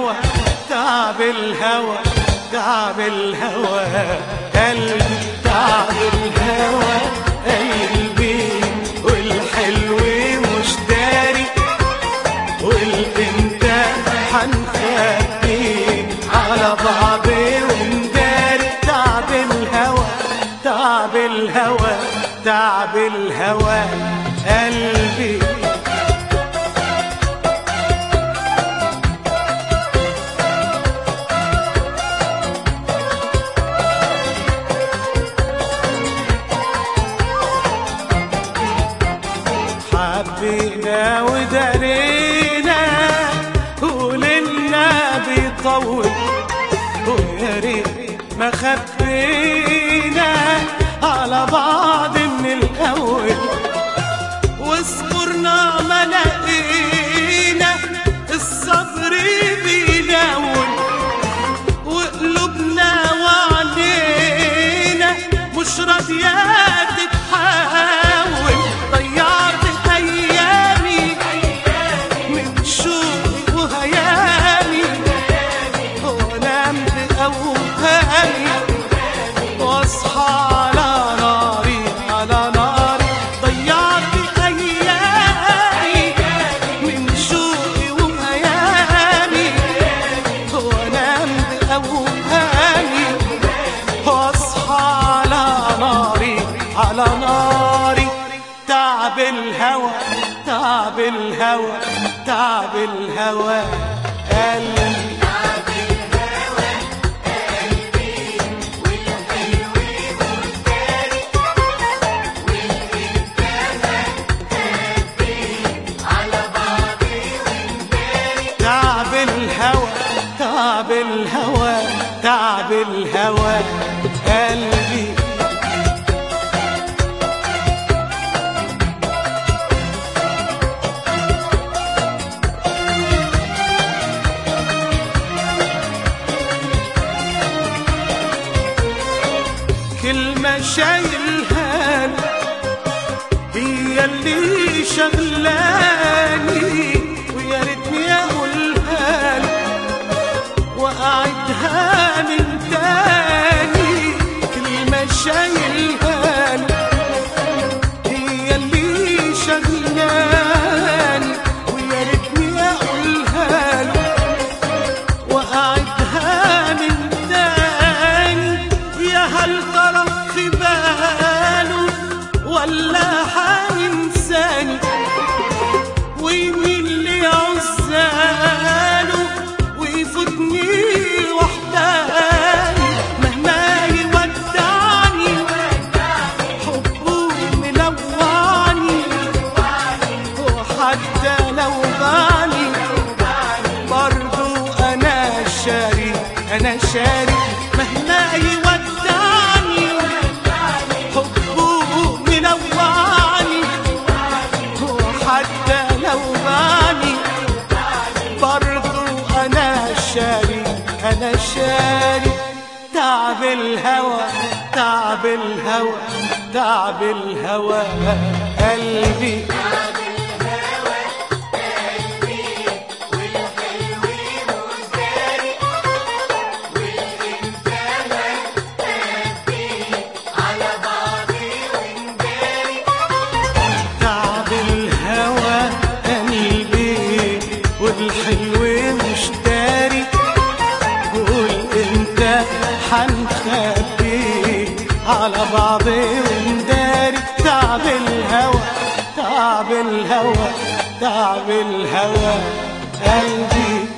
الهوى تعب الهوى تعب الهوى قلبي تعب الهوى قلبي والحلو مش داري والانت حنخبي على بعضي ونداري تعب الهوى تعب الهوى تعب الهوى قلبي حبينا ودارينا وللنا بيطول ويا ريت ما خبينا على بعض من الاول واصبرنا ما لقينا الصبر بيناول وقلوبنا وعلينا مش راضية تتحول ضيعت أيامي من شوق وهيامي وأنام بأوهامي واصحى على ناري على ناري ضيعت أيامي من شوقي وهيامي وأنام بأوهامي واصحى على ناري على ناري تعب الهوى تعب الهوى تعب الهوى قلبي تعب الهوى تعب الهوى تعب الهوى قلبي كلمة شايلها لي هي اللي شغلاني ويا ريتني اقولها لي واعدها من تاني كلمة شايلها لي هي اللي شغلاني ويا ريتني اقولها لي وأعدها من تاني يا هل طرف في باله ولا حينساني ويمين لي عزاله ويفوتني وحداني مهما يودعني حبه ملوعني وحتى لو باني برضو انا شاري انا شاري مهما يودعني حبه منوعني وحتى لو باني برضو انا شاري انا شاري تعب الهوى تعب الهوى تعب الهوى قلبي تعب الهوى قلبي والحلو مش داري قول انت حنخبي على بعضي ونداري تعب الهوى تعب الهوى تعب الهوى قلبي